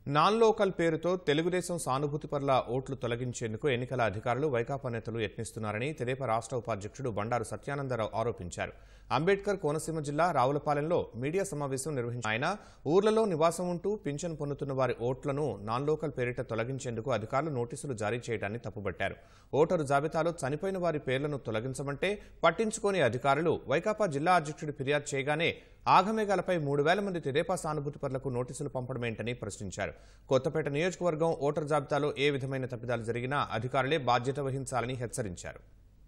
non local పేరుతో తెలుగుదేశం సానుభూతి పట్ల ఓట్లు తొలగించేందుకు ఎన్నికల అధికారులు వైకాపా నేతలు యత్నిస్తున్నారని తెదేపా రాష్ట్ర ఉపాధ్యక్షుడు బండారు సత్యానందరావు ఆరోపించారు అంబేద్కర్ కోనసీమ జిల్లా రావులపాలెంలో మీడియా సమావేశం నిర్వహించిన ఆయన ఊర్లలో నివాసం ఉంటూ పింఛన్ పొందుతున్న వారి ఓట్లను నాన్ లోకల్ పేరిట తొలగించేందుకు అధికారులు నోటీసులు జారీ చేయడాన్ని తప్పుబట్టారు ఓటరు జాబితాలో చనిపోయిన వారి పేర్లను తొలగించమంటే పట్టించుకోని అధికారులు వైకాపా జిల్లా అధ్యక్షుడు ఫిర్యాదు చేయగానే ఆగమేఘాలపై మూడు వేల మంది తెదేపా సానుభూతి పరులకు నోటీసులు పంపడమేంటని ప్రశ్నించారు కొత్తపేట నియోజకవర్గం ఓటర్ జాబితాలో ఏ విధమైన తప్పిదాలు జరిగినా అధికారులే బాధ్యత వహించాలని హెచ్చరించారు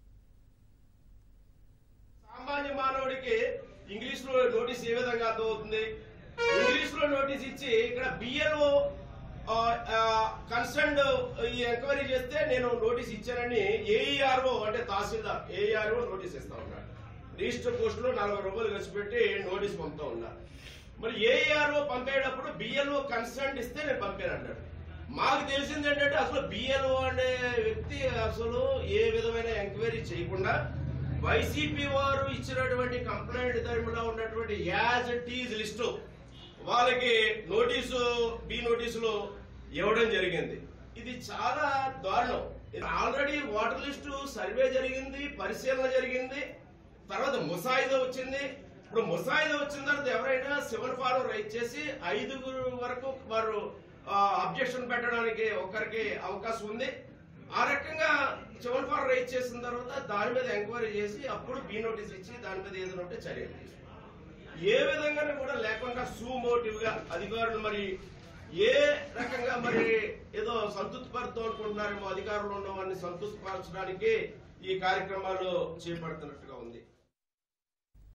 సామాన్య మానవుడికి ఇంగ్లీష్ లో నోటీస్ ఏ విధంగా అర్థమవుతుంది ఇంగ్లీష్ లో నోటీస్ ఇచ్చి ఇక్కడ బిఎల్ఓ కన్సర్న్ ఈ ఎంక్వైరీ చేస్తే నేను నోటీస్ ఇచ్చానని ఏఈఆర్ఓ అంటే తహసీల్దార్ ఏఈఆర్ఓ నోటీస్ ఇస్తా ఉన్నాడు రిజిస్టర్ పోస్ట్ లో నలభై రూపాయలు ఖర్చు పెట్టి నోటీస్ పంపుతా ఉన్నారు మరి ఏఈఆర్ఓ పంపేటప్పుడు బిఎల్ఓ కన్సర్న్ ఇస్తే నేను పంపాను అన్నాడు మాకు తెలిసింది ఏంటంటే అసలు బిఎల్ఓ అనే వ్యక్తి అసలు ఏ విధమైన ఎంక్వైరీ చేయకుండా వైసీపీ వారు ఇచ్చినటువంటి కంప్లైంట్ ధర్మలో ఉన్నటువంటి యాజ్ టీజ్ లిస్టు వాళ్ళకి నోటీసు బి నోటీసులు ఇవ్వడం జరిగింది ఇది చాలా దారుణం ఆల్రెడీ వాటర్ లిస్టు సర్వే జరిగింది పరిశీలన జరిగింది తర్వాత ముసాయిదా వచ్చింది ఇప్పుడు ముసాయిదా వచ్చిన తర్వాత ఎవరైనా సివల్ ఫారం రైట్ చేసి ఐదుగురు వరకు వారు అబ్జెక్షన్ పెట్టడానికి ఒకరికి అవకాశం ఉంది ఆ రకంగా సివల్ ఫారం రైట్ చేసిన తర్వాత దాని మీద ఎంక్వైరీ చేసి అప్పుడు బీ నోటీస్ ఇచ్చి దాని మీద ఏదైనా ఉంటే చర్యలు తీసుకుంటాం ఏ విధంగా కూడా లేకుండా సుమోటివ్ గా అధికారులు మరి ఏ రకంగా మరి ఏదో సంతృప్తి పరుతూ అనుకుంటున్నారేమో అధికారులు ఉన్న వారిని సంతృప్తి పరచడానికి ఈ కార్యక్రమాలు చేపడుతున్నట్టు